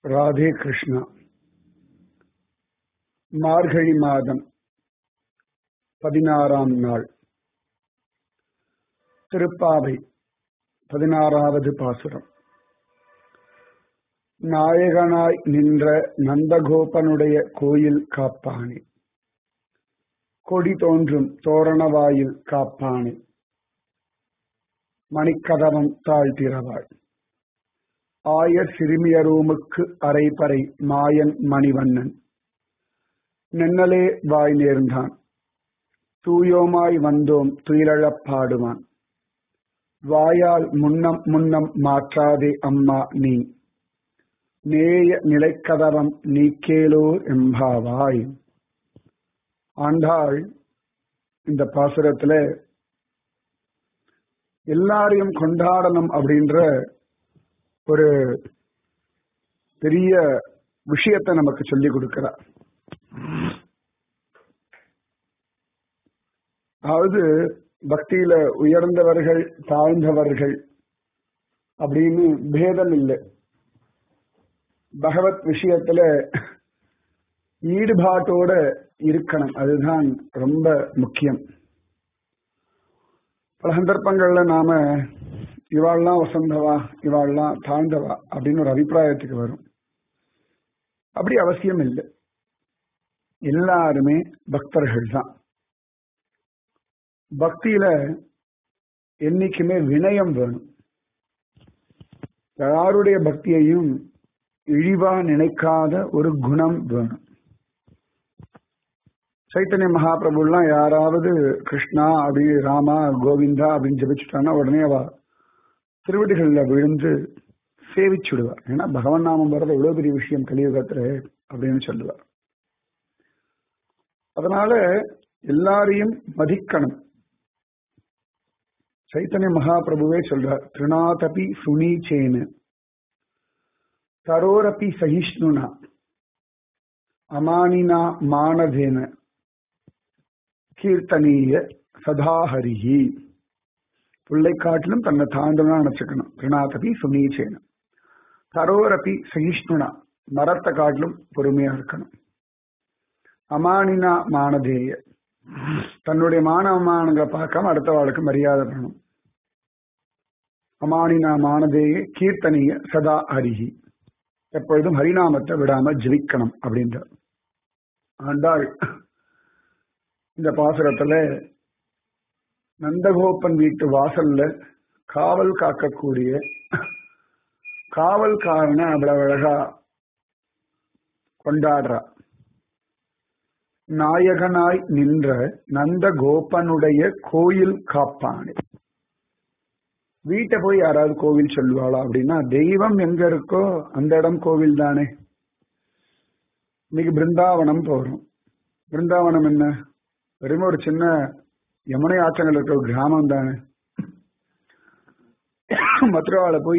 ராதே கிருஷ்ணா மார்கழி மாதம் பதினாறாம் நாள் திருப்பாவை பதினாறாவது பாசுரம் நாயகனாய் நின்ற நந்தகோபனுடைய கோயில் காப்பானே கொடி தோன்றும் தோரணவாயில் காப்பானே மணிக்கதவம் தாழ்த்திரவாள் ஆயர் சிறுமியரூமுக்கு அரைப்பறை மாயன் மணிவண்ணன் நென்னலே வாய் நேர்ந்தான் தூயோமாய் வந்தோம் துயிலழப் பாடுவான் வாயால் முன்னம் முன்னம் மாற்றாதே அம்மா நீ நேய நிலைக்கதவம் நீக்கேலோர் எம்பாவாய் ஆண்டாள் இந்த பாசுரத்துல எல்லாரையும் கொண்டாடணும் அப்படின்ற ஒரு பெரிய விஷயத்தை நமக்கு சொல்லி கொடுக்கிறார் அதாவது பக்தியில உயர்ந்தவர்கள் தாழ்ந்தவர்கள் அப்படின்னு பேதம் இல்லை பகவத் விஷயத்துல ஈடுபாட்டோட இருக்கணும் அதுதான் ரொம்ப முக்கியம் பல சந்தர்ப்பங்கள்ல நாம இவாள்லாம் வசந்தவா இவாள்லாம் தாழ்ந்தவா அப்படின்னு ஒரு அபிப்பிராயத்துக்கு வரும் அப்படி அவசியம் இல்லை எல்லாருமே பக்தர்கள் தான் பக்தியில என்னைக்குமே வினயம் வேணும் யாருடைய பக்தியையும் இழிவா நினைக்காத ஒரு குணம் வேணும் சைத்தன்ய மகாபிரபுலாம் யாராவது கிருஷ்ணா அப்படி ராமா கோவிந்தா அப்படின்னு ஜபிச்சுட்டாங்கன்னா உடனே அவ திருவடிகள்ல விழுந்து சேவிச்சுடுவார் ஏன்னா பகவன் நாமம் வர்றது எவ்வளவு பெரிய விஷயம் கலியுகத்துல அப்படின்னு சொல்லுவார் அதனால எல்லாரையும் மதிக்கணும் சைத்தன்ய மகாபிரபுவே சொல்றார் திருநாதபி சுனீச்சேனு தரோரப்பி சகிஷ்ணுனா அமானினா மானதேன கீர்த்தனீய சதாஹரிஹி புள்ளை காட்டிலும் தன்னை தாண்டலாம் நினைச்சுக்கணும் திருநாதபி சுனீச்சேன தரோரப்பி சகிஷ்ணுனா மரத்தை காட்டிலும் பொறுமையா இருக்கணும் அமானினா மானதேய தன்னுடைய மான அவமானங்களை பார்க்காம அடுத்த வாழ்க்கை மரியாதை பண்ணணும் அமானினா மானதேய கீர்த்தனிய சதா ஹரிஹி எப்பொழுதும் ஹரிநாமத்தை விடாம ஜிவிக்கணும் அப்படின்ற ஆண்டாள் இந்த பாசுரத்துல நந்தகோப்பன் வீட்டு வாசல்ல காவல் காக்கக்கூடிய காவல்காரனை அவ்வளவு அழகா கொண்டாடுறா நாயகனாய் நின்ற நந்தகோபனுடைய கோயில் காப்பானே வீட்டை போய் யாராவது கோவில் சொல்லுவாளா அப்படின்னா தெய்வம் எங்க இருக்கோ அந்த இடம் கோவில் தானே இன்னைக்கு பிருந்தாவனம் போறோம் பிருந்தாவனம் என்ன வெறும் ஒரு சின்ன யமுனை ஆற்றங்கள் இருக்கிற ஒரு கிராமம் தானே மதுராவில போய்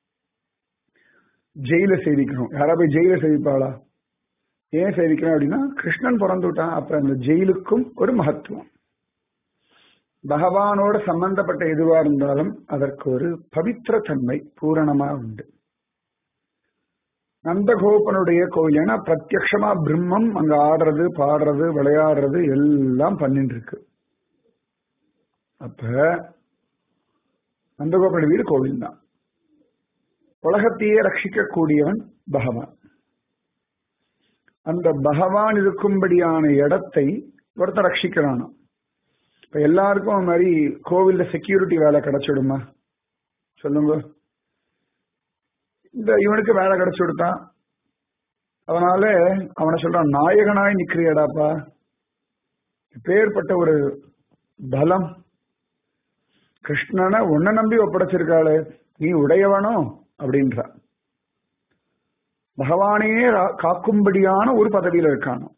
ஜெயில சேவிக்கணும் யாரா போய் ஜெயில சேவிப்பாளா ஏன் சேவிக்கிறேன் அப்படின்னா கிருஷ்ணன் பிறந்துட்டான் அப்ப அந்த ஜெயிலுக்கும் ஒரு மகத்துவம் பகவானோட சம்பந்தப்பட்ட எதுவா இருந்தாலும் அதற்கு ஒரு பவித்திர தன்மை பூரணமா உண்டு நந்தகோபனுடைய கோயில் ஏன்னா பிரத்யக்ஷமா பிரம்மம் அங்க ஆடுறது பாடுறது விளையாடுறது எல்லாம் பண்ணிட்டு இருக்கு அப்ப நந்தகோபனுடைய வீடு கோவில் தான் உலகத்தையே ரட்சிக்கக்கூடியவன் பகவான் அந்த பகவான் இருக்கும்படியான இடத்தை ஒருத்தர் ரட்சிக்கிறானா இப்ப எல்லாருக்கும் மாதிரி கோவில்ல செக்யூரிட்டி வேலை கிடைச்சிடுமா சொல்லுங்க இந்த இவனுக்கு வேலை கிடைச்சு கொடுத்தான் அதனால அவனை சொல்றான் நாயகனாய் நிக்கிறியடாப்பா பேர்பட்ட ஒரு பலம் கிருஷ்ணனை உன்னை நம்பி ஒப்படைச்சிருக்காளே நீ உடையவனோ அப்படின்றா பகவானையே காக்கும்படியான ஒரு பதவியில இருக்கானோ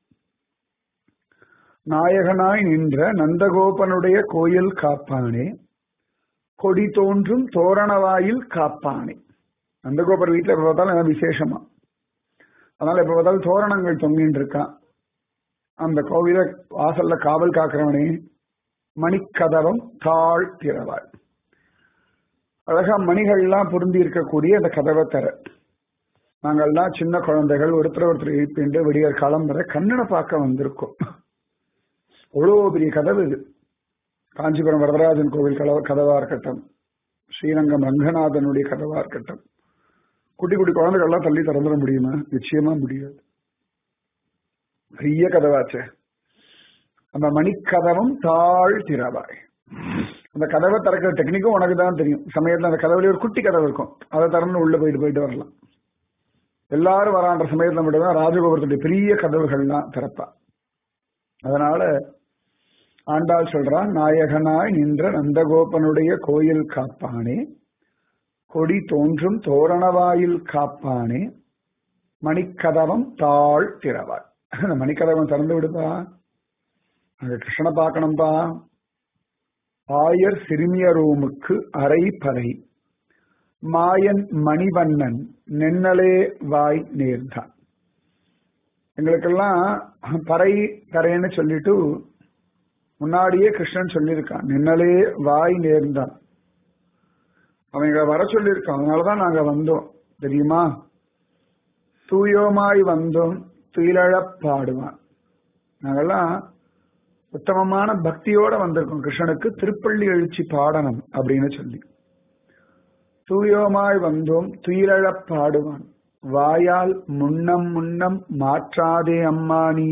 நாயகனாய் நின்ற நந்தகோபனுடைய கோயில் காப்பானே கொடி தோன்றும் தோரணவாயில் காப்பானே நந்தகோபர் வீட்டுல எப்ப பார்த்தாலும் விசேஷமா அதனால எப்ப பார்த்தாலும் தோரணங்கள் தொங்கின்னு இருக்கான் அந்த கோவில வாசல்ல காவல் காக்கிறவனே மணிக்கதவம் தாழ் திறவாள் அழகா மணிகள்லாம் பொருந்தி இருக்கக்கூடிய அந்த கதவை தர நாங்கள்லாம் சின்ன குழந்தைகள் ஒருத்தர் ஒருத்தர் எழுப்பிண்டு விடியற் காலம் வரை கண்ணனை பார்க்க வந்திருக்கோம் அவ்வளோ பெரிய கதவு இது காஞ்சிபுரம் வரதராஜன் கோவில் கதவ கதவா இருக்கட்டும் ஸ்ரீரங்கம் ரங்கநாதனுடைய கதவா இருக்கட்டும் குட்டி குட்டி குழந்தைகள்லாம் தள்ளி திறந்துட முடியுமா நிச்சயமா முடியாது பெரிய கதவாச்சே அந்த மணிக்கதவும் தாழ் திறவாய் அந்த கதவை திறக்கிற டெக்னிக்கும் உனக்கு தான் தெரியும் சமயத்துல அந்த கதவுல ஒரு குட்டி கதவு இருக்கும் அதை திறந்து உள்ள போயிட்டு போயிட்டு வரலாம் எல்லாரும் வரான்ற சமயத்துல மட்டும்தான் ராஜகோபுரத்துடைய பெரிய கதவுகள்லாம் திறப்பா அதனால ஆண்டாள் சொல்றான் நாயகனாய் நின்ற நந்தகோபனுடைய கோயில் காப்பானே கொடி தோன்றும் தோரணவாயில் காப்பானே மணிக்கதவம் தாழ் திறவாய் அந்த மணிக்கதவம் திறந்து விடுப்பா அங்க கிருஷ்ணனை பார்க்கணும்பா ஆயர் சிறுமிய ரூமுக்கு அரை பறை மாயன் மணிவண்ணன் நென்னலே வாய் நேர்ந்தான் எங்களுக்கெல்லாம் பறை தரைன்னு சொல்லிட்டு முன்னாடியே கிருஷ்ணன் சொல்லியிருக்கான் நின்னலே வாய் நேர்ந்தான் அவங்க வர சொல்லியிருக்கான் அதனாலதான் நாங்க வந்தோம் தெரியுமா தூயோமாய் வந்தோம் துயிலழப் பாடுவான் நாங்கெல்லாம் உத்தமமான பக்தியோட வந்திருக்கோம் கிருஷ்ணனுக்கு திருப்பள்ளி எழுச்சி பாடணும் அப்படின்னு சொல்லி தூயோமாய் வந்தோம் துயிலழப் பாடுவான் வாயால் முன்னம் முன்னம் மாற்றாதே அம்மா நீ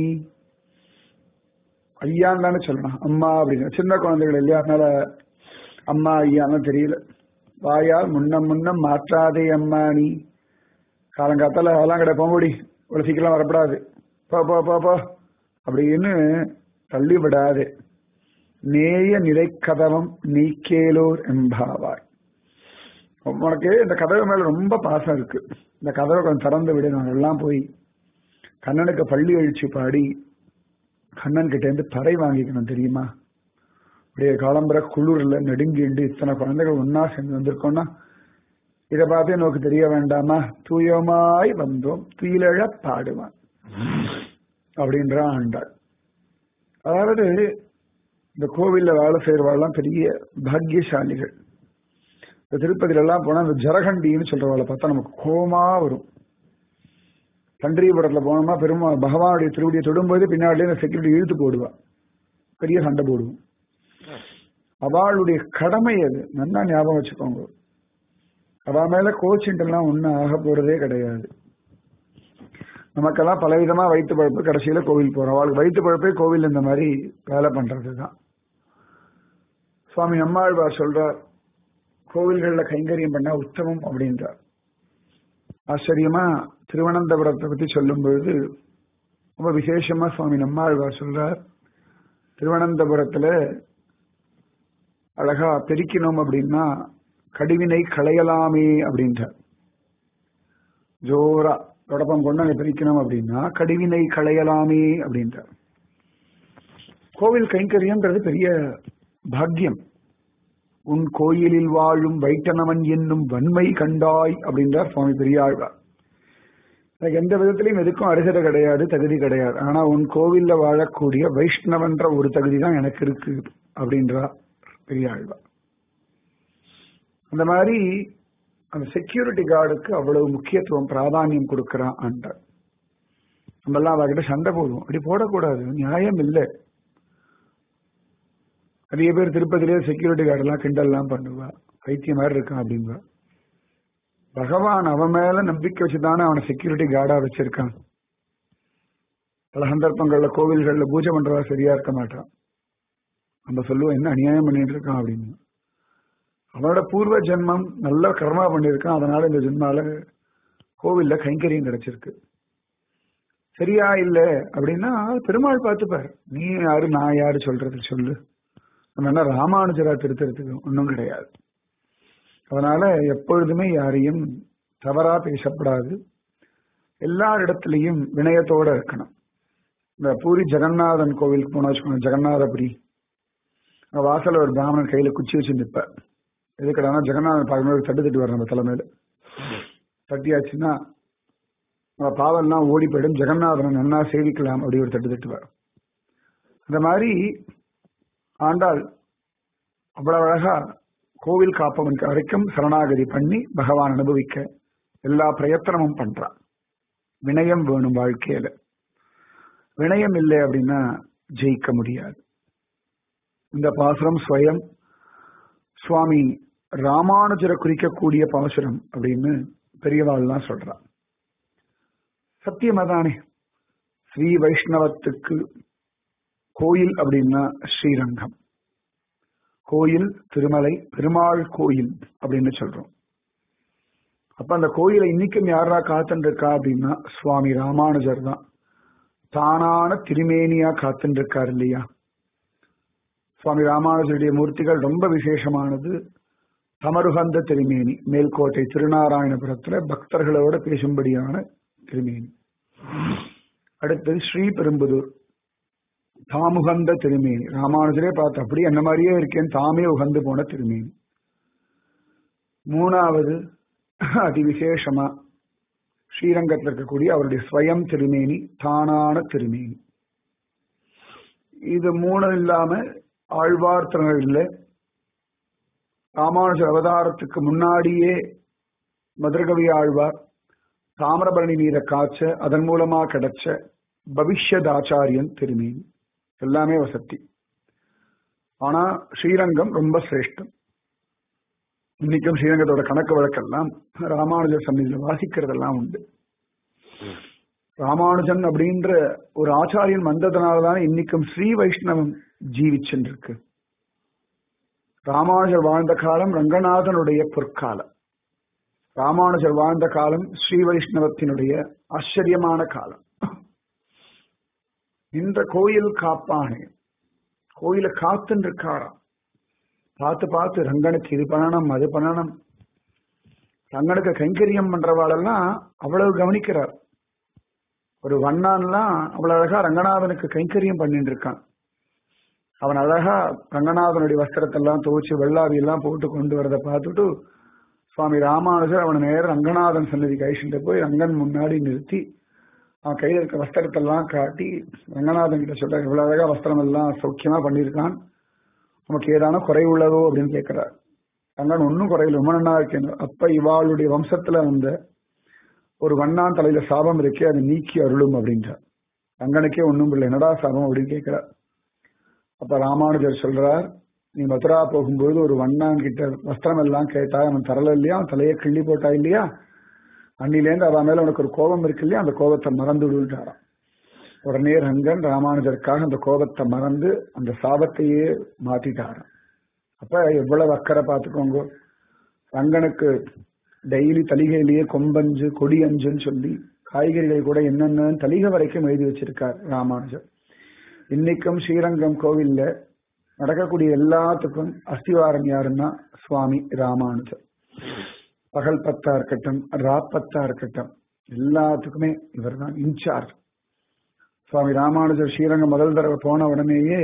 ஐயான்னு தானே சொல்லணும் அம்மா அப்படின்னு சின்ன குழந்தைகள் இல்லையா அதனால அம்மா ஐயான்னு தெரியல வாயால் முன்னம் முன்னம் மாற்றாதே அம்மா நீ காலங்காத்தால அதெல்லாம் கிடையாது போங்கடி இவ்வளவு சீக்கிரம் வரப்படாது போ போ போ போ அப்படின்னு தள்ளி விடாது நேய நிலைக்கதவம் நீக்கேலோர் எம்பாவாய் உனக்கு இந்த கதவு மேல ரொம்ப பாசம் இருக்கு இந்த கதவை கொஞ்சம் திறந்து விடு நாங்கள் எல்லாம் போய் கண்ணனுக்கு பள்ளி அழிச்சு பாடி கண்ணன் கிட்ட இருந்து பறை வாங்கிக்கணும் தெரியுமா அப்படியே காலம்பர குளிர்ல நெடுங்கிண்டு இத்தனை குழந்தைகள் ஒன்னா சேர்ந்து வந்திருக்கோம்னா இதை பார்த்து எனக்கு தெரிய வேண்டாமா தூயமாய் வந்தோம் துயிலழ பாடுவான் அப்படின்ற ஆண்டாள் அதாவது இந்த கோவில்ல வேலை செய்யறவாள்லாம் பெரிய பாக்கியசாலிகள் இந்த திருப்பதியில எல்லாம் போனா இந்த ஜரகண்டின்னு சொல்றவாளை பார்த்தா நமக்கு கோமா வரும் தண்டீபுரத்துல போனோமா பெருமா பகவானுடைய திருவடியை தொடும்போது பின்னாடியே இந்த செக்யூரிட்டி இழுத்து போடுவா பெரிய சண்டை போடுவோம் அவளுடைய கடமை அது நல்லா ஞாபகம் வச்சுக்கோங்க அவ மேல கோச்சின்ட்டு எல்லாம் ஒன்னும் ஆக போறதே கிடையாது நமக்கெல்லாம் பலவிதமா வயிற்று பழப்பு கடைசியில கோவில் போறோம் அவளுக்கு வயிற்று பழப்பே கோவில் இந்த மாதிரி வேலை பண்றதுதான் சுவாமி நம்மாழ்வார் சொல்றார் கோவில்கள்ல கைங்கரியம் பண்ண உத்தமம் அப்படின்றார் ஆச்சரியமா திருவனந்தபுரத்தை பத்தி சொல்லும் பொழுது ரொம்ப விசேஷமா சுவாமி நம்மாழ்வார் சொல்றார் திருவனந்தபுரத்துல அழகா பெருக்கினோம் அப்படின்னா கடிவினை களையலாமே அப்படின்றார் ஜோரா தொடப்பம் கொண்டு அங்க பிரிக்கணும் அப்படின்னா கடிவினை களையலாமே அப்படின்றார் கோவில் கைங்கரியம்ன்றது பெரிய பாக்கியம் உன் கோயிலில் வாழும் வைட்டனவன் என்னும் வன்மை கண்டாய் அப்படின்றார் சுவாமி பெரியாழ்வார் எனக்கு எந்த விதத்திலையும் எதுக்கும் அருகதை கிடையாது தகுதி கிடையாது ஆனா உன் கோவில்ல வாழக்கூடிய வைஷ்ணவன்ற ஒரு தகுதி தான் எனக்கு இருக்கு அப்படின்றார் பெரியாழ்வார் அந்த மாதிரி அந்த செக்யூரிட்டி கார்டுக்கு அவ்வளவு முக்கியத்துவம் பிராதானியம் கொடுக்கிறான் ஆண்டார் நம்ம எல்லாம் அவகிட்ட சண்டை போடுவோம் அப்படி போடக்கூடாது நியாயம் இல்லை நிறைய பேர் திருப்பதியிலே செக்யூரிட்டி கார்டு எல்லாம் கிண்டல் எல்லாம் பண்ணுவா பைத்தியம் மாதிரி இருக்கான் அப்படின்பா பகவான் அவன் மேல நம்பிக்கை வச்சுதானே அவனை செக்யூரிட்டி கார்டா வச்சிருக்கான் பல சந்தர்ப்பங்கள்ல கோவில்கள்ல பூஜை பண்றதா சரியா இருக்க மாட்டான் நம்ம சொல்லுவோம் என்ன அநியாயம் பண்ணிட்டு இருக்கான் அப்படின்னு அவனோட பூர்வ ஜென்மம் நல்ல கர்மா பண்ணியிருக்கான் அதனால இந்த ஜென்மால கோவில்ல கைங்கரியம் கிடைச்சிருக்கு சரியா இல்ல அப்படின்னா பெருமாள் பார்த்துப்பார் நீ யாரு நான் யாரு சொல்றது சொல்லு நம்ம என்ன ராமானுஜரா திருத்தறதுக்கு ஒன்றும் கிடையாது அதனால எப்பொழுதுமே யாரையும் தவறா பேசப்படாது எல்லா இடத்துலையும் வினயத்தோட இருக்கணும் இந்த பூரி ஜெகநாதன் கோவிலுக்கு போனா வச்சுக்கோங்க ஜெகநாதபுரி வாசல்ல ஒரு பிராமணன் கையில குச்சி வச்சு நிற்பார் எதுக்கடானா ஜெகநாதன் பார்க்கணும் தட்டு தட்டு வர நம்ம தலைமையில தட்டியாச்சுன்னா நம்ம பாவம்லாம் ஓடி போயிடும் ஜெகநாதனை நன்னா சேவிக்கலாம் அப்படி ஒரு தட்டு தட்டுவார் அந்த மாதிரி ஆண்டாள் அவ்வளவு அழகா கோவில் காப்பவனுக்கு வரைக்கும் சரணாகதி பண்ணி பகவான் அனுபவிக்க எல்லா பிரயத்தனமும் பண்றான் வினயம் வேணும் வாழ்க்கையில வினயம் இல்லை அப்படின்னா ஜெயிக்க முடியாது இந்த பாசுரம் ஸ்வயம் சுவாமி ராமானுஜரை குறிக்கக்கூடிய பாசுரம் அப்படின்னு பெரியவாள்லாம் சொல்றான் சத்தியமாதானே ஸ்ரீ வைஷ்ணவத்துக்கு கோயில் அப்படின்னா ஸ்ரீரங்கம் கோயில் திருமலை பெருமாள் கோயில் அப்படின்னு சொல்றோம் அப்ப அந்த கோயிலை இன்னைக்கும் யாரா காத்துட்டு இருக்கா அப்படின்னா சுவாமி ராமானுஜர் தான் தானான திருமேனியா காத்துட்டு இருக்காரு இல்லையா சுவாமி ராமானுஜருடைய மூர்த்திகள் ரொம்ப விசேஷமானது தமருகந்த திருமேனி மேல்கோட்டை திருநாராயணபுரத்துல பக்தர்களோட பேசும்படியான திருமேனி அடுத்தது ஸ்ரீபெரும்புதூர் தாமுகந்த திருமேனி ராமானுஜரே பார்த்து அப்படி என்ன மாதிரியே இருக்கேன் தாமே உகந்து போன திருமேனி மூணாவது அதி விசேஷமா ஸ்ரீரங்கத்தில் இருக்கக்கூடிய அவருடைய ஸ்வயம் திருமேனி தானான திருமேனி இது மூணு இல்லாம ஆழ்வார் இல்லை ராமானுஜர் அவதாரத்துக்கு முன்னாடியே மதுரகவி ஆழ்வார் தாமிரபரணி நீரை காய்ச்ச அதன் மூலமா கிடைச்ச பவிஷ்யதாச்சாரியன் திருமேனி எல்லாமே வசதி ஆனா ஸ்ரீரங்கம் ரொம்ப சிரேஷ்டம் இன்னைக்கும் ஸ்ரீரங்கத்தோட கணக்கு வழக்கெல்லாம் ராமானுஜர் சந்நிதியில் வாசிக்கிறதெல்லாம் உண்டு ராமானுஜன் அப்படின்ற ஒரு ஆச்சாரியன் வந்ததுனாலதான் இன்னைக்கும் ஸ்ரீ வைஷ்ணவம் ஜீவிச்சுட்டு இருக்கு ராமானுஜர் வாழ்ந்த காலம் ரங்கநாதனுடைய பொற்காலம் ராமானுஜர் வாழ்ந்த காலம் ஸ்ரீ வைஷ்ணவத்தினுடைய ஆச்சரியமான காலம் இந்த கோயில் காப்பானே கோயில காத்துன்னு இருக்காராம் பார்த்து பார்த்து ரங்கனுக்கு இது பண்ணணும் அது பண்ணணும் ரங்கனுக்கு கைங்கரியம் பண்றவாளெல்லாம் அவ்வளவு கவனிக்கிறார் ஒரு வண்ணான்லாம் அவ்வளவு அழகா ரங்கநாதனுக்கு கைங்கரியம் பண்ணிட்டு இருக்கான் அவன் அழகா ரங்கநாதனுடைய வஸ்திரத்தெல்லாம் துவச்சு வெள்ளாவி எல்லாம் போட்டு கொண்டு வரதை பார்த்துட்டு சுவாமி ராமானுஜர் அவனை நேரம் ரங்கநாதன் சன்னதி கைசிட்டு போய் ரங்கன் முன்னாடி நிறுத்தி அவன் கையில் இருக்க வஸ்திரத்தெல்லாம் காட்டி ரங்கநாதன் கிட்ட சொல்ற இவ்வளவு அழகா வஸ்திரம் எல்லாம் சௌக்கியமா பண்ணியிருக்கான் நமக்கு ஏதான குறை உள்ளதோ அப்படின்னு கேட்கிறார் ரங்கன் ஒன்னும் குறையில ரொம்ப நன்னா இருக்கேன் அப்ப இவாளுடைய வம்சத்துல வந்த ஒரு வண்ணான் தலையில சாபம் இருக்கே அதை நீக்கி அருளும் அப்படின்றார் ரங்கனுக்கே ஒன்றும் இல்லை என்னடா சாபம் அப்படின்னு கேட்கிறார் அப்ப ராமானுஜர் சொல்றார் நீ மதுரா போகும்போது ஒரு வண்ணான் கிட்ட வஸ்திரம் எல்லாம் கேட்டா அவன் தரல இல்லையா அவன் தலையை கிள்ளி போட்டா இல்லையா அன்னிலேருந்து அவன் மேல உனக்கு ஒரு கோபம் இருக்கு இல்லையா அந்த கோபத்தை மறந்து விடுன்றாராம் உடனே ரங்கன் ராமானுஜருக்காக அந்த கோபத்தை மறந்து அந்த சாபத்தையே மாத்திட்டாராம் அப்ப எவ்வளவு அக்கறை பார்த்துக்கோங்க ரங்கனுக்கு டெய்லி தலிகையிலேயே கொம்பஞ்சு கொடியஞ்சுன்னு சொல்லி காய்கறிகள் கூட என்னென்ன தலிகை வரைக்கும் எழுதி வச்சிருக்கார் ராமானுஜர் இன்னைக்கும் ஸ்ரீரங்கம் கோவில்ல நடக்கக்கூடிய எல்லாத்துக்கும் அஸ்திவாரம் யாருன்னா சுவாமி ராமானுஜர் பகல் பத்தா இருக்கட்டும் ராப்பத்தா இருக்கட்டும் எல்லாத்துக்குமே இவர் தான் இன்சார்ஜ் சுவாமி ராமானுஜர் ஸ்ரீரங்கம் முதல் தடவை போன உடனேயே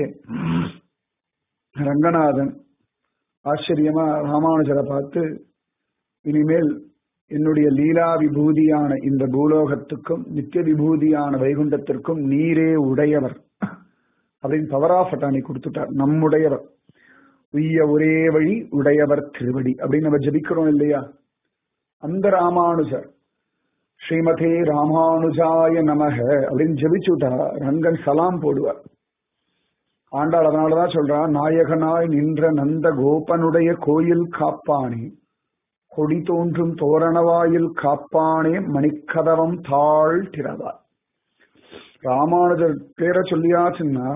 ரங்கநாதன் ஆச்சரியமா ராமானுஜரை பார்த்து இனிமேல் என்னுடைய லீலா விபூதியான இந்த பூலோகத்துக்கும் நித்திய விபூதியான வைகுண்டத்திற்கும் நீரே உடையவர் அப்படின்னு பவர் ஆஃப் அட்டானி கொடுத்துட்டார் நம்முடையவர் உய்ய ஒரே வழி உடையவர் திருவடி அப்படின்னு நம்ம ஜபிக்கிறோம் இல்லையா அந்த ராமானுஜர் ஸ்ரீமதே ராமானுஜாய நமக அப்படின்னு ஜபிச்சுட்டா ரங்கன் சலாம் போடுவார் ஆண்டாள் அதனாலதான் சொல்றா நாயகனாய் நின்ற நந்த கோபனுடைய கோயில் காப்பானே கொடி தோன்றும் தோரணவாயில் காப்பானே மணிக்கதவம் தாழ் திறவார் ராமானுஜர் பேரை சொல்லியாச்சுன்னா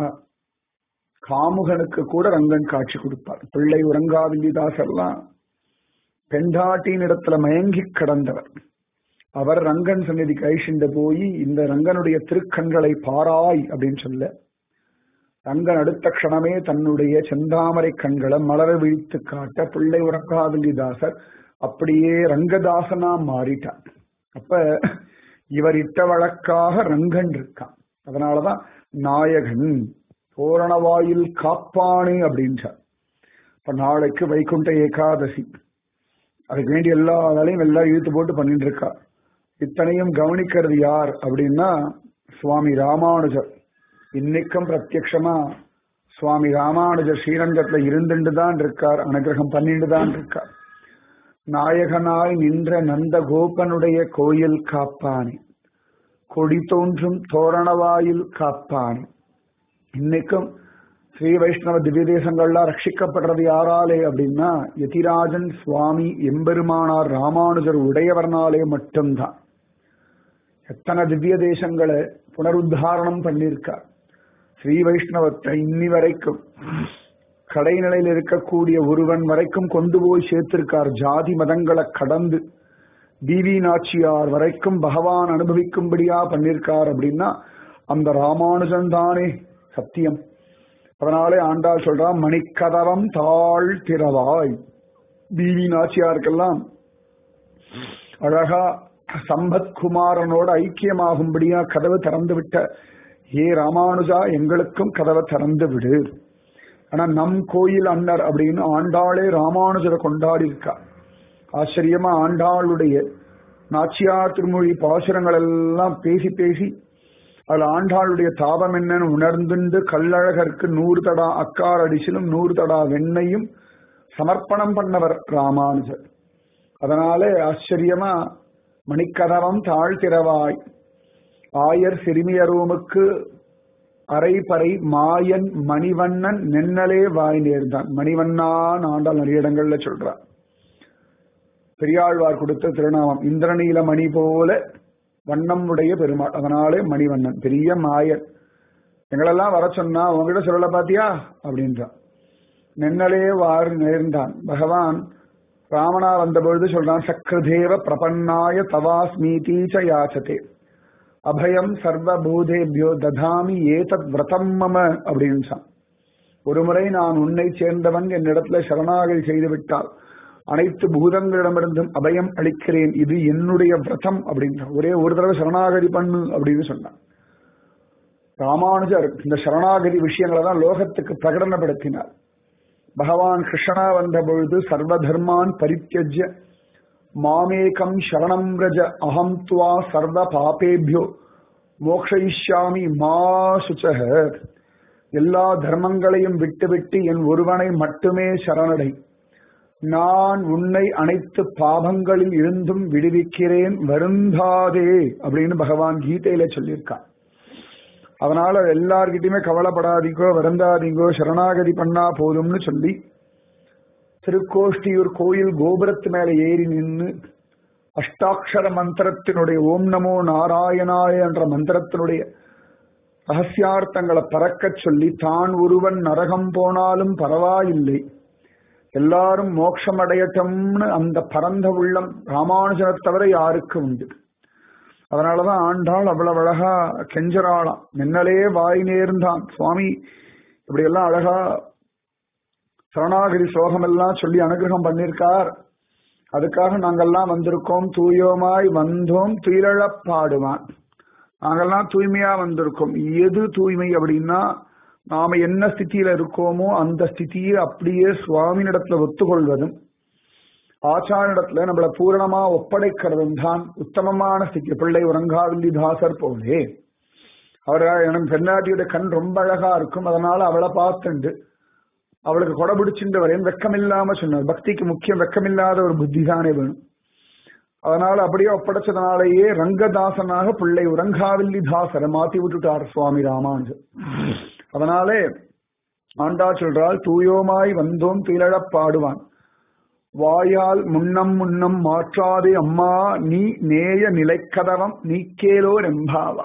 காமுகனுக்கு கூட ரங்கன் காட்சி கொடுப்பார் பிள்ளை உறங்காவில்லிதாசெல்லாம் பெண்டாட்டியின் இடத்துல மயங்கி கடந்தவர் அவர் ரங்கன் சந்நிதி கைஷிண்ட போய் இந்த ரங்கனுடைய திருக்கண்களை பாராய் அப்படின்னு சொல்ல ரங்கன் அடுத்த க்ஷணமே தன்னுடைய செந்தாமரை கண்களை மலர விழித்து காட்ட பிள்ளை உறங்காவில்லிதாசர் அப்படியே ரங்கதாசனா மாறிட்டார் அப்ப இவர் இட்ட வழக்காக ரங்கன் இருக்கான் அதனாலதான் நாயகன் தோரணவாயில் காப்பானே அப்படின்றார் இப்ப நாளைக்கு வைகுண்ட ஏகாதசி அதுக்கு வேண்டிய எல்லா வேலையும் எல்லாம் இழுத்து போட்டு பண்ணிட்டு இருக்கா இத்தனையும் கவனிக்கிறது யார் அப்படின்னா சுவாமி ராமானுஜர் இன்னைக்கும் பிரத்யக்ஷமா சுவாமி ராமானுஜர் ஸ்ரீரங்கத்துல இருந்துட்டு தான் இருக்கார் அனுகிரகம் பண்ணிட்டு தான் இருக்கார் நாயகனாய் நின்ற நந்த கோபனுடைய கோயில் காப்பானே கொடி தோன்றும் தோரணவாயில் காப்பானே இன்னைக்கும் ஸ்ரீ வைஷ்ணவ திவ்ய தேசங்கள்லாம் ரட்சிக்கப்படுறது யாராலே அப்படின்னா யதிராஜன் சுவாமி எம்பெருமானார் ராமானுஜர் உடையவர்னாலே மட்டும்தான் எத்தனை திவ்ய தேசங்களை புனருத்தாரணம் பண்ணியிருக்கார் ஸ்ரீ வைஷ்ணவத்தை இன்னி வரைக்கும் கடைநிலையில் இருக்கக்கூடிய ஒருவன் வரைக்கும் கொண்டு போய் சேர்த்திருக்கார் ஜாதி மதங்களை கடந்து டிவி நாச்சியார் வரைக்கும் பகவான் அனுபவிக்கும்படியா பண்ணிருக்கார் அப்படின்னா அந்த ராமானுஜன் தானே சத்தியம் அதனாலே ஆண்டாள் சொல்றா மணிக்கதவம் தாழ் திறவாய் டிவி நாச்சியாருக்கெல்லாம் அழகா சம்பத் குமாரனோட ஐக்கியமாகும்படியா கதவு திறந்து விட்ட ஏ ராமானுஜா எங்களுக்கும் கதவை திறந்து விடு ஆனா நம் கோயில் அன்னர் அப்படின்னு ஆண்டாளே ராமானுஜரை கொண்டாடி இருக்கா ஆச்சரியமா ஆண்டாளுடைய நாச்சியார் திருமொழி பாசுரங்கள் எல்லாம் பேசி பேசி அதுல ஆண்டாளுடைய தாபம் என்னன்னு உணர்ந்துண்டு கல்லழகருக்கு நூறு தடா அக்கார் அடிசிலும் நூறு தடா வெண்ணையும் சமர்ப்பணம் பண்ணவர் ராமானுஜர் அதனால ஆச்சரியமா மணிக்கதவம் தாழ்த்திரவாய் ஆயர் சிறுமியரோமுக்கு அரைப்பறை மாயன் மணிவண்ணன் நென்னலே வாய் நேர்ந்தான் மணிவண்ணான் ஆண்டாள் நிறைய இடங்கள்ல சொல்றார் பெரியாழ்வார் கொடுத்த திருநாமம் இந்திரநீல மணி போல வண்ணம் உடைய பெருமாள் அதனாலே மணிவண்ணன் பெரிய மாயன் எங்களெல்லாம் வர சொன்னா உங்ககிட்ட சொல்லல பாத்தியா அப்படின்றான் நென்னலே வார் நேர்ந்தான் பகவான் ராமனா வந்த பொழுது சொல்றான் சக்கரதேவ பிரபன்னாய தவாஸ்மீதீச்ச யாச்சதே அபயம் சர்வபூதேபியோ ததாமி ஏதத் விரதம் மம அப்படின்னு ஒரு முறை நான் உன்னை சேர்ந்தவன் என்னிடத்துல சரணாகதி செய்து விட்டால் அனைத்து பூதங்களிடமிருந்தும் அபயம் அளிக்கிறேன் இது என்னுடைய விரதம் அப்படின்ற ஒரே ஒரு தடவை சரணாகதி பண்ணு அப்படின்னு சொன்னான் ராமானுஜர் இந்த சரணாகதி விஷயங்களை தான் லோகத்துக்கு பிரகடனப்படுத்தினார் பகவான் கிருஷ்ணா வந்த பொழுது சர்வ தர்மான் பரித்தியஜ்ய மாமேகம் சரணம் ரஜ அகம் துவா சர்வ பாபேபியோ மோக்ஷயிஷ்யாமி மா சுச்சக எல்லா தர்மங்களையும் விட்டுவிட்டு என் ஒருவனை மட்டுமே சரணடை நான் உன்னை அனைத்து பாபங்களில் இருந்தும் விடுவிக்கிறேன் வருந்தாதே அப்படின்னு பகவான் கீதையில சொல்லியிருக்கான் அதனால எல்லார்கிட்டயுமே கவலைப்படாதீங்கோ வருந்தாதீங்கோ சரணாகதி பண்ணா போதும்னு சொல்லி திருக்கோஷ்டியூர் கோயில் கோபுரத்து மேல ஏறி நின்று அஷ்டாட்சர மந்திரத்தினுடைய ஓம் நமோ நாராயணாய என்ற மந்திரத்தினுடைய ரகசியார்த்தங்களை பறக்கச் சொல்லி தான் ஒருவன் நரகம் போனாலும் பரவாயில்லை எல்லாரும் மோட்சம் அடையட்டும்னு அந்த பரந்த உள்ளம் ராமானுஜனை தவிர யாருக்கு உண்டு அதனாலதான் ஆண்டாள் அவ்வளவு அழகா கெஞ்சராளாம் மின்னலே வாய் நேர்ந்தான் சுவாமி இப்படி எல்லாம் அழகா சரணாகிரி சோகம் எல்லாம் சொல்லி அனுகிரகம் பண்ணிருக்கார் அதுக்காக நாங்கெல்லாம் வந்திருக்கோம் தூயோமாய் வந்தோம் துயிலழப் பாடுவான் நாங்கெல்லாம் தூய்மையா வந்திருக்கோம் எது தூய்மை அப்படின்னா நாம என்ன ஸ்திதியில இருக்கோமோ அந்த ஸ்திதியை அப்படியே சுவாமியிடத்துல ஒத்துக்கொள்வதும் ஆச்சாரிடத்துல நம்மள பூரணமா ஒப்படைக்கிறதும் தான் உத்தமமான ஸ்திதி பிள்ளை உறங்காவில்லி தாசர் போலே அவர் எனக்கு பெண்ணாட்டியோட கண் ரொம்ப அழகா இருக்கும் அதனால அவளை பார்த்துண்டு அவளுக்கு கொடை பிடிச்சிட்டு வரேன் வெக்கம் இல்லாம சொன்னார் பக்திக்கு முக்கியம் வெக்கமில்லாத ஒரு புத்தி தானே வேணும் அதனால அப்படியே ஒப்படைச்சதுனாலேயே ரங்கதாசனாக பிள்ளை உறங்காவில்லி தாசரை மாத்தி விட்டுட்டார் சுவாமி ராமானுஜர் அதனாலே ஆண்டா சொல்றால் தூயோமாய் வந்தோம் துயிலழப் பாடுவான் வாயால் முன்னம் முன்னம் மாற்றாதே அம்மா நீ நேய நிலைக்கதவம் நீக்கேலோர் எம்பாவா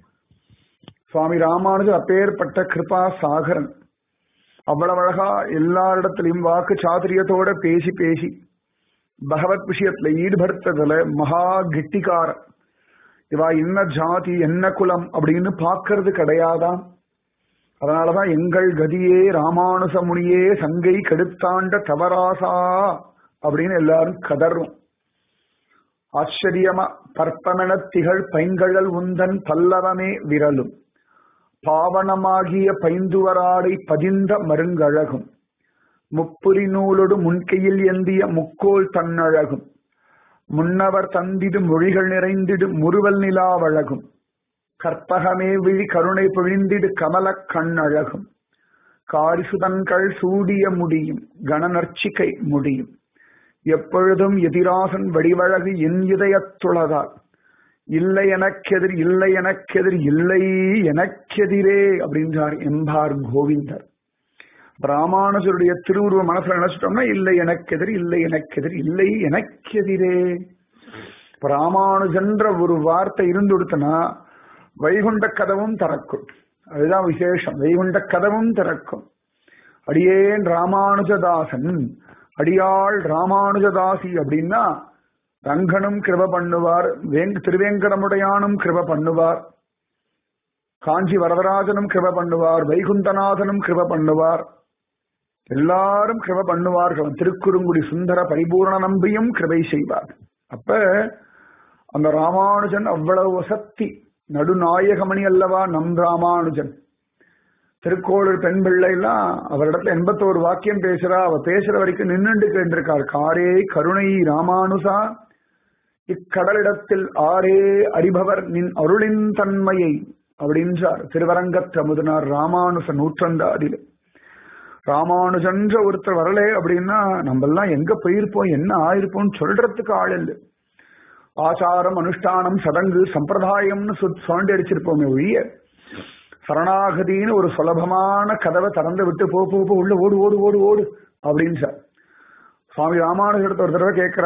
சுவாமி ராமானுஜர் அப்பேற்பட்ட கிருபா சாகரன் அவ்வளவு அழகா எல்லாரிடத்திலையும் வாக்கு சாதுரியத்தோட பேசி பேசி பகவத் விஷயத்துல ஈடுபடுத்ததுல மகா கெட்டிக்காரன் இவா என்ன ஜாதி என்ன குலம் அப்படின்னு பாக்குறது கிடையாதான் அதனாலதான் எங்கள் கதியே ராமானுச முனியே சங்கை கெடுத்தாண்ட தவராசா அப்படின்னு எல்லாரும் கதறும் ஆச்சரியமா பற்பமென திகழ் பைங்கழல் உந்தன் பல்லவமே விரலும் பாவனமாகிய பைந்துவராடை பதிந்த மருங்கழகும் முப்புரி நூலொடு முன்கையில் எந்திய முக்கோல் தன்னழகும் முன்னவர் தந்திடு மொழிகள் நிறைந்திடு முறுவல் நிலாவழகும் கற்பகமே விழி கருணை பொழிந்திடு கமல கண்ணழகும் காரிசுதன்கள் சூடிய முடியும் கணநர்ச்சிகை முடியும் எப்பொழுதும் எதிராசன் வடிவழகு என் இதயத்துளதால் இல்லை எனக்கெதிர் இல்லை எனக்கெதிர் இல்லை எனக்கெதிரே அப்படின்றார் எம்பார் கோவிந்தர் ராமானுஜருடைய திருவுருவ மனசுல நினைச்சிட்டோம்னா இல்லை எனக்கெதிர் இல்லை எனக்கெதிர் இல்லை எனக்கெதிரே ராமானுஜன்ற ஒரு வார்த்தை இருந்து கொடுத்தனா வைகுண்ட கதவும் திறக்கும் அதுதான் விசேஷம் வைகுண்ட கதவும் திறக்கும் அடியேன் ராமானுஜதாசன் அடியாள் ராமானுஜதாசி அப்படின்னா ரங்கனும் கிருப பண்ணுவார் திருவேங்கடமுடையானும் கிருப பண்ணுவார் காஞ்சி வரதராஜனும் கிருப பண்ணுவார் வைகுந்தநாதனும் கிருப பண்ணுவார் எல்லாரும் கிருப பண்ணுவார்கள் திருக்குறுங்குடி சுந்தர பரிபூர்ண நம்பியும் கிருபை செய்வார் அப்ப அந்த ராமானுஜன் அவ்வளவு வசத்தி நடுநாயகமணி அல்லவா நம் ராமானுஜன் திருக்கோளூர் பெண் பிள்ளைலாம் அவரிடத்துல எண்பத்தோரு வாக்கியம் பேசுறா அவ பேசுற வரைக்கும் நின்னுண்டு கேட்டிருக்காள் காரே கருணை ராமானுசா இக்கடலிடத்தில் ஆரே அறிபவர் நின் அருளின் தன்மையை அப்படின்றார் திருவரங்கத்தமுதனார் ராமானுச நூற்றந்தாதில ராமானுஜன்ற ஒருத்தர் வரலே அப்படின்னா நம்ம எல்லாம் எங்க போயிருப்போம் என்ன ஆயிருப்போம் சொல்றதுக்கு ஆள் இல்லை ஆச்சாரம் அனுஷ்டானம் சடங்கு சம்பிரதாயம்னு சுவாண்டி அடிச்சிருப்போமே ஒழிய சரணாகதின்னு ஒரு சுலபமான கதவை திறந்து விட்டு போ போ போ உள்ள ஓடு ஓடு ஓடு ஓடு அப்படின்னு சார் சுவாமி ராமானுஜரத்தை ஒரு தடவை கேட்கிற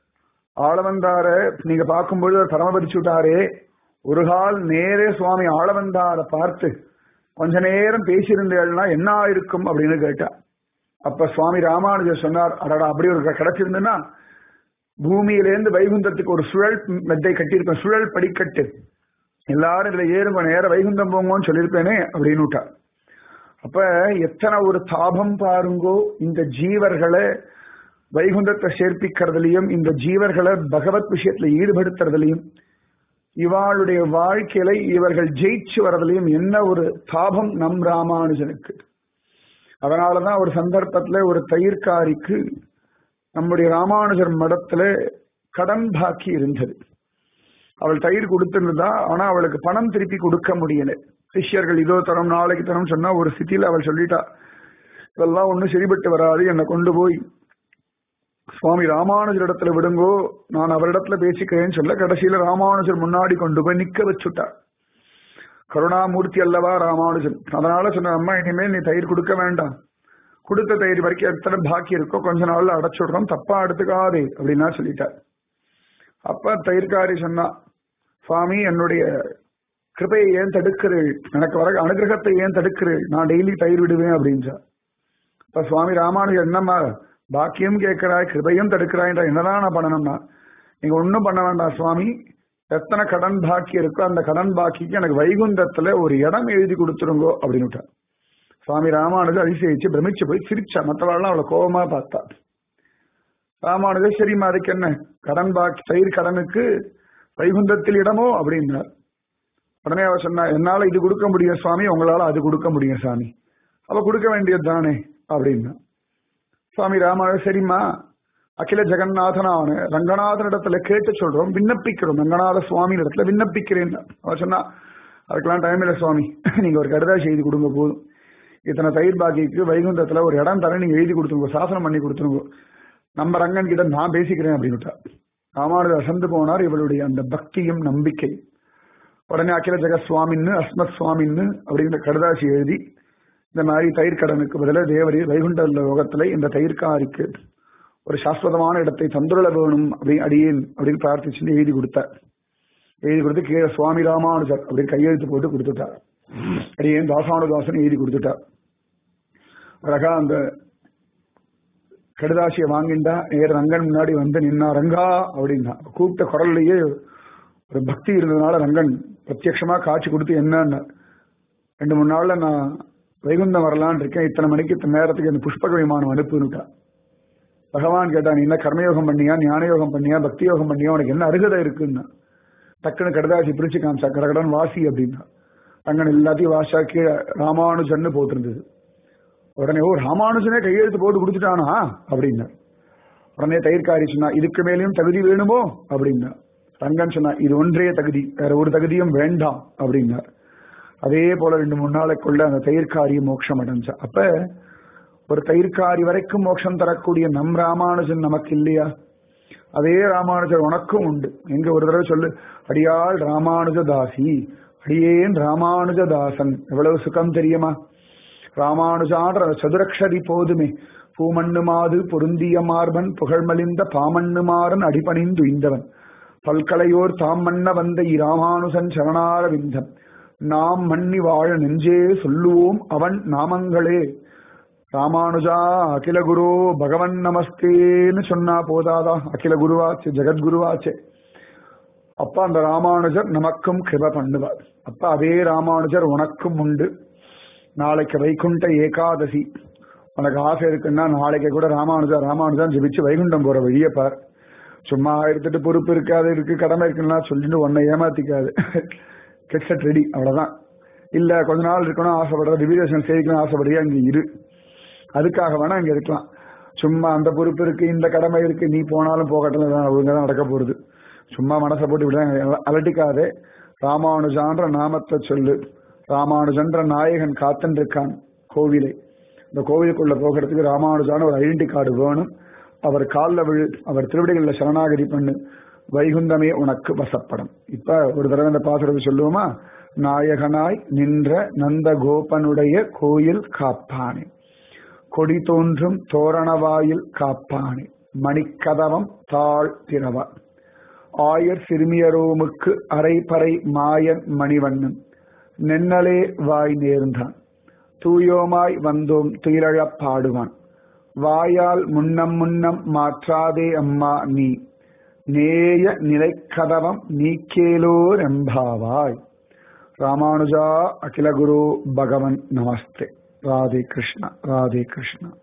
ஆளவந்தார நீங்க பார்க்கும்போது பரமபதிச்சு விட்டாரே ஒரு கால் நேரே சுவாமி ஆளவந்தார பார்த்து கொஞ்ச நேரம் பேசியிருந்தேன்னா என்ன ஆயிருக்கும் அப்படின்னு கேட்டா அப்ப சுவாமி ராமானுஜர் சொன்னார் அடடா அப்படி ஒரு கிடைச்சிருந்துன்னா பூமியிலேருந்து வைகுந்தத்துக்கு ஒரு சுழல் மெத்தை கட்டியிருப்பேன் சுழல் படிக்கட்டு எல்லாரும் இதுல ஏறுங்க நேர வைகுந்தம் போங்கன்னு சொல்லியிருப்பேனே அப்படின்னு விட்டார் அப்ப எத்தனை ஒரு தாபம் பாருங்கோ இந்த ஜீவர்களை வைகுந்தத்தை சேர்ப்பிக்கிறதுலையும் இந்த ஜீவர்களை பகவத் விஷயத்துல ஈடுபடுத்துறதுலையும் இவாளுடைய வாழ்க்கையில இவர்கள் ஜெயிச்சு வர்றதுலையும் என்ன ஒரு தாபம் நம் ராமானுஜனுக்கு அதனாலதான் ஒரு சந்தர்ப்பத்துல ஒரு தயிர்காரிக்கு நம்முடைய ராமானுஜர் மடத்துல கடன் பாக்கி இருந்தது அவள் தயிர் கொடுத்திருந்தா ஆனா அவளுக்கு பணம் திருப்பி கொடுக்க முடியல சிஷ்யர்கள் இதோ தரம் நாளைக்கு தரம் சொன்னா ஒரு சிட்டியில அவள் சொல்லிட்டா இதெல்லாம் ஒன்னும் சரிபட்டு வராது என்னை கொண்டு போய் சுவாமி ராமானுஜர் இடத்துல விடுங்கோ நான் அவரிடத்துல பேசிக்கிறேன்னு சொல்ல கடைசியில ராமானுஜர் முன்னாடி கொண்டு போய் நிக்க வச்சுட்டார் கருணாமூர்த்தி அல்லவா ராமானுஜன் அதனால சொன்ன அம்மா இனிமேல் நீ தயிர் கொடுக்க வேண்டாம் கொடுத்த தயிர் வரைக்கும் எத்தனை பாக்கி இருக்கோ கொஞ்ச நாள்ல அடைச்சுடுறோம் தப்பா எடுத்துக்காதே அப்படின்னா சொல்லிட்டார் அப்ப தயிர்காரி சொன்னா சுவாமி என்னுடைய கிருபையை ஏன் தடுக்கிறீள் எனக்கு வர அனுகிரகத்தை ஏன் தடுக்கிறீள் நான் டெய்லி தயிர் விடுவேன் அப்படின்றா இப்ப சுவாமி ராமானுஜர் என்னம்மா பாக்கியம் கேட்கிறாய் கிருபையும் தடுக்கிறாய்ன்ற என்னதான் நான் பண்ணணும்னா நீங்க ஒன்னும் பண்ண வேண்டாம் சுவாமி எத்தனை கடன் பாக்கி இருக்கோ அந்த கடன் பாக்கிக்கு எனக்கு வைகுந்தத்துல ஒரு இடம் எழுதி கொடுத்துருங்கோ அப்படின்னு சுவாமி ராமானுஜர் அதிசயிச்சு பிரமிச்சு போய் சிரிச்சா மற்றவாள்லாம் அவளை கோபமா பார்த்தா ராமானுஜர் சரிம்மா அதுக்கு என்ன கடன் பாக்கி தயிர் கடனுக்கு வைகுந்தத்தில் இடமோ அப்படின்னார் உடனே அவர் சொன்னா என்னால இது கொடுக்க முடியும் சுவாமி உங்களால அது கொடுக்க முடியும் சாமி அவ கொடுக்க வேண்டியது தானே அப்படின்னா சுவாமி ராமானுஜர் சரிம்மா அகில ஜெகநாதனான ரங்கநாதன் இடத்துல கேட்டு சொல்றோம் விண்ணப்பிக்கிறோம் ரங்கநாத சுவாமி இடத்துல விண்ணப்பிக்கிறேன் அவர் சொன்னா அதுக்கெல்லாம் டைம் இல்லை சுவாமி நீங்க ஒரு கடுதாசி எழுதி கொடுங்க போதும் இத்தனை தயிர் பாக்கிக்கு வைகுந்தத்துல ஒரு இடம் தர நீங்க எழுதி கொடுத்துருங்க சாசனம் பண்ணி கொடுத்துருங்க நம்ம ரங்கன் கிட்ட நான் பேசிக்கிறேன் அப்படின்னு ராமானுஜர் அசந்து போனார் இவளுடைய அந்த பக்தியும் நம்பிக்கை உடனே அகில ஜெகத் சுவாமின்னு அஸ்மத் சுவாமின்னு அப்படிங்கிற கடுதாசி எழுதி இந்த மாதிரி தயிர் கடனுக்கு பதிலாக தேவரி வைகுண்ட லோகத்துல இந்த தயிர்காரிக்கு ஒரு சாஸ்வதமான இடத்தை தந்துள்ள வேணும் அப்படி அடியேன் அப்படின்னு பிரார்த்திச்சு எழுதி கொடுத்தார் எழுதி கொடுத்து கீழே சுவாமி ராமானுஜர் அப்படின்னு கையெழுத்து போட்டு கொடுத்துட்டார் அடியேன் தாசானுதாசன் எழுதி கொடுத்துட்டார் அழகா அந்த கடுதாசியை வாங்கிண்டா நேர ரங்கன் முன்னாடி வந்து நின்னா ரங்கா அப்படின்னா கூப்பிட்ட குரல்லையே ஒரு பக்தி இருந்ததுனால ரங்கன் பிரத்யட்சமா காட்சி கொடுத்து என்னன்னு ரெண்டு மூணு நாள்ல நான் வைகுந்தம் வரலான் இருக்கேன் இத்தனை மணிக்கு இத்தனை நேரத்துக்கு அந்த புஷ்பக விமானம் அனுப்புனுட்டா பகவான் கேட்டா நீ என்ன கர்மயோகம் பண்ணியா ஞான யோகம் பண்ணியா பக்தி யோகம் பண்ணியா உனக்கு என்ன அருகதை இருக்குன்னா டக்குன்னு கடதாசி பிரிச்சு காமிச்சா கடகடன் வாசி அப்படின்னா ரங்கன் எல்லாத்தையும் வாசா கீழே ராமானுஜன்னு போட்டிருந்தது உடனே ஓ ராமானுஜனே கையெழுத்து போட்டு கொடுத்துட்டானா அப்படின்னா உடனே தயிர்காரி சொன்னா இதுக்கு மேலேயும் தகுதி வேணுமோ அப்படின்னா ரங்கன் சொன்னா இது ஒன்றே தகுதி வேற ஒரு தகுதியும் வேண்டாம் அப்படின்னார் அதே போல ரெண்டு மூணு நாளைக்குள்ள அந்த தயிர்காரி மோட்சம் அடைஞ்சா அப்ப ஒரு தயிர்காரி வரைக்கும் மோட்சம் தரக்கூடிய நம் ராமானுஜன் நமக்கு இல்லையா அதே ராமானுஜர் உனக்கும் உண்டு எங்க ஒரு தடவை சொல்லு அடியாள் ராமானுஜதாசி அடியேன் ராமானுஜதாசன் எவ்வளவு சுகம் தெரியுமா ராமானுஜான்ற சதுரக்ஷரி போதுமே பூமண்ணு மாது பொருந்திய மார்பன் புகழ்மலிந்த பாமண்ணு மாறன் அடிபணிந்து இந்தவன் பல்கலையோர் தாம் மன்ன வந்த இராமானுசன் சரணார விந்தம் நாம் மன்னி வாழ நெஞ்சே சொல்லுவோம் அவன் நாமங்களே ராமானுஜா அகில குரு பகவன் நமஸ்தேன்னு சொன்னா போதாதா அகில குருவாச்சு ஜெகத்குருவாச்சே அப்ப அந்த ராமானுஜர் நமக்கும் கிருப பண்ணுவார் அப்ப அதே ராமானுஜர் உனக்கும் உண்டு நாளைக்கு வைகுண்ட ஏகாதசி உனக்கு ஆசை இருக்குன்னா நாளைக்கு கூட ராமானுஜா ராமானுஜான் ஜெபிச்சு வைகுண்டம் போற வழியை பார் சும்மா எடுத்துட்டு பொறுப்பு இருக்காது இருக்கு கடமை இருக்குன்னா சொல்லிட்டு உன்னை ஏமாத்திக்காது கெட் ரெடி அவ்வளவுதான் இல்ல கொஞ்ச நாள் இருக்கணும் ஆசைப்படுற திவ்யதேசன் சேவிக்கணும் ஆசைப்படுறியா அங்க இரு அதுக்காக வேணா இங்க இருக்கலாம் சும்மா அந்த பொறுப்பு இருக்கு இந்த கடமை இருக்கு நீ போனாலும் போகட்டும் ஒழுங்கதான் நடக்க போறது சும்மா மனசை போட்டு விட அலட்டிக்காதே ராமானுஜான்ற நாமத்தை சொல்லு ராமானுஜன்ற நாயகன் காத்துன்னு இருக்கான் கோவிலை இந்த கோவிலுக்குள்ள போகிறதுக்கு ராமானுஜான ஒரு ஐடென்டி கார்டு வேணும் அவர் காலில் விழு அவர் திருவிடைகளில் சரணாகதி பண்ணு வைகுந்தமே உனக்கு வசப்படும் இப்ப ஒரு தடவை இந்த பாசுரத்தை சொல்லுவோமா நாயகனாய் நின்ற நந்த கோபனுடைய கோயில் காப்பானே கொடி தோன்றும் தோரணவாயில் காப்பானே மணிக்கதவம் தாழ் திரவ ஆயர் சிறுமியரோமுக்கு அரைப்பறை மாயன் மணிவண்ணன் நென்னலே வாய் நேர்ந்தான் தூயோமாய் வந்தோம் துயிலழப் பாடுவான் வாயால் முன்னம் முன்னம் மாற்றாதே அம்மா நீ நேய நிலைக்கதவம் நீக்கேலோர் எம்பாவாய் ராமானுஜா அகில குரு பகவன் நமஸ்தே ராதே கிருஷ்ணா ராதே கிருஷ்ணா